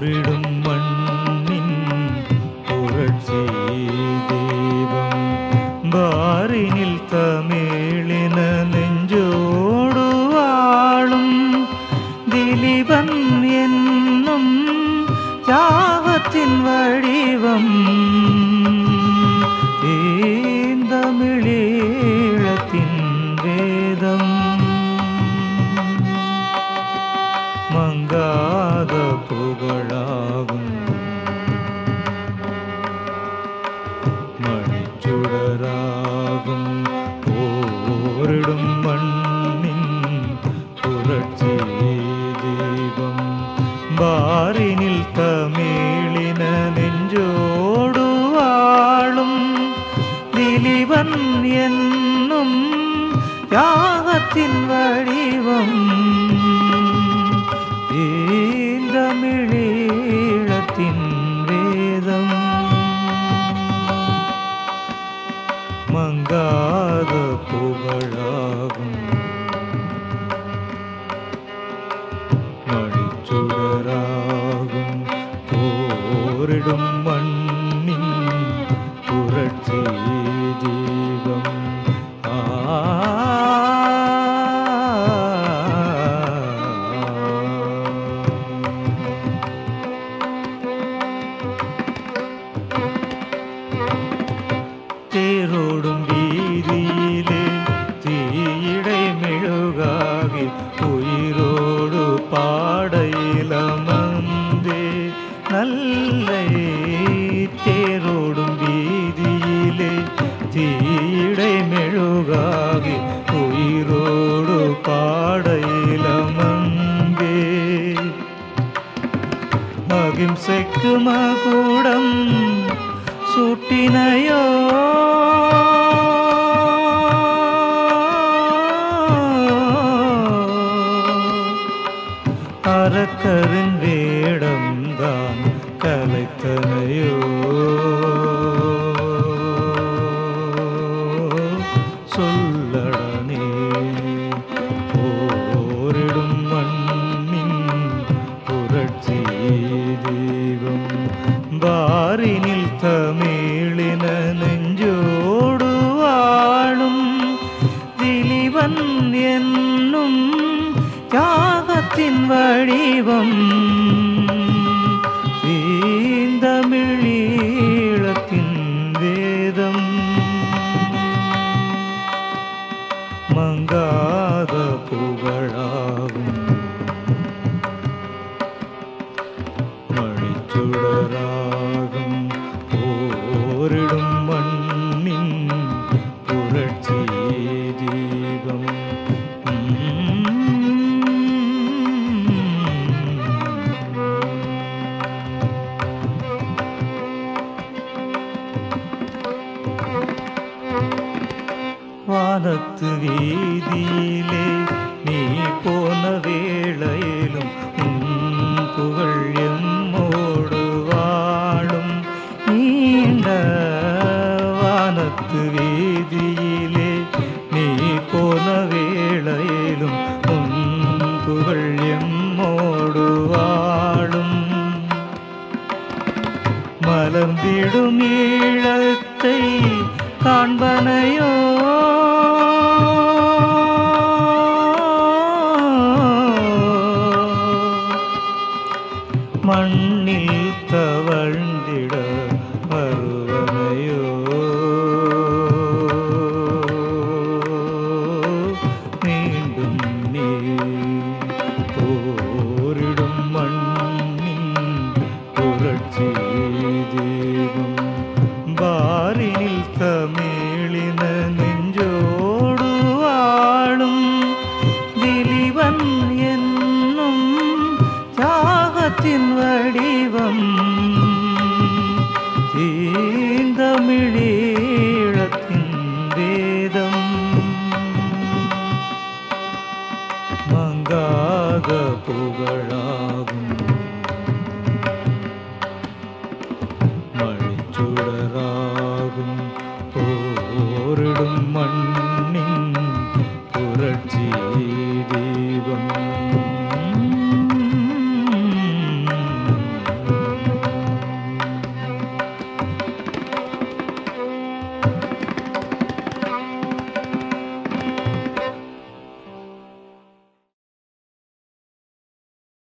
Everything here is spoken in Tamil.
போரிடும் மண்ணின் புரட்சி தீபம் பாரினில் தமிழின நெஞ்சோடு வாழும் திலீபன் என்னும் தியாகத்தின் வடிவம் தீந்தமிழீழத்தின் வேதம் மங்காத புகழாகும் மணிச்சுடராகும் போரிடும் மண்ணின் புரட்சி தீபம் பாரினில் தமிழின நெஞ்சோடு வாழும் திலீபன் என்னும் தியாகத்தின் வடிவம் தீந்தமிழீழத்தின் வேதம் மங்காத புகழாகும் மணிச்சுடராகும் போரிடும் மண்ணின் புரட்சி தீபம் ஆ தேரோடும் வீதியிலே தீயிடை மெழுகாகி உயிரோடு பாடையிலமந்தே நல்ல தேரோடும் வீதியிலே தீயிடை மெழுகாகி உயிரோடு பாடையிலமந்தே அகிம்சைக்கு மகுடம் சூட்டினையோ அறக்கரின் வேடம்தான் கலைத்தனையோ சொல்லடனே போரிடும் மண்ணின் புரட்சி தீபம் பாரினில் தமிழின நெஞ்சோடு வாழும் திலீபன் என்னும் தியாகத்தின் வடிவம் தீந்தமிழீழத்தின் வேதம் மங்காத புகழாகும் மணிச்சுடராகும் போரிடும் மண்ணின் புரட்சி தீபம் வானத்து வீதியிலே நீ போன வேளையிலும் உன் புகழ் எம்மோடு வாழும் நீண்ட வானத்து வீதியிலே நீ போன வேளையிலும் உன் புகழ் எம்மோடு வாழும் மலர்ந்திடும் ஈழத்தை காண்பனையோ மண்ணில் தவழ்ந்திட வருவனையோ மீண்டும் நீ போரிடும் மண்ணின் புரட்சி தீபம் பாரினில் தமிழின நெஞ்சோடு வாழும் திலீபன் என்னும் தியாகத்தின் வடிவம் தீந்தமிழீழத்தின் வேதம் மங்காத புகழாகும் மணிச்சுடராகும் போரிடும் மண்